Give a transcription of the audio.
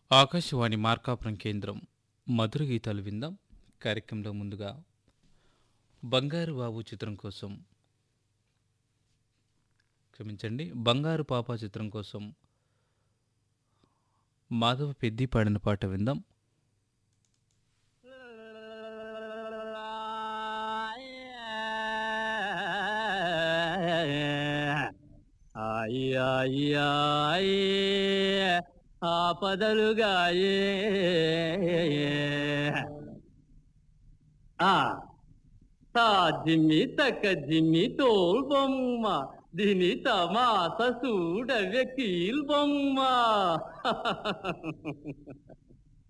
ఆకాశవాణి మార్కాపురం కేంద్రం మధుర గీతాలు విందాం కార్యక్రమంలో ముందుగా బంగారు బాబు చిత్రం కోసం క్షమించండి బంగారు పాప చిత్రం కోసం మాధవ పెద్ది పాడిన పాట విందాం అయ్యాయి ఆపదలుగాయే ఆ తా జిమ్మి తక్క జిమ్మి తోల్ బొమ్మ దీని తమాస చూడవే కీల్ బొమ్మ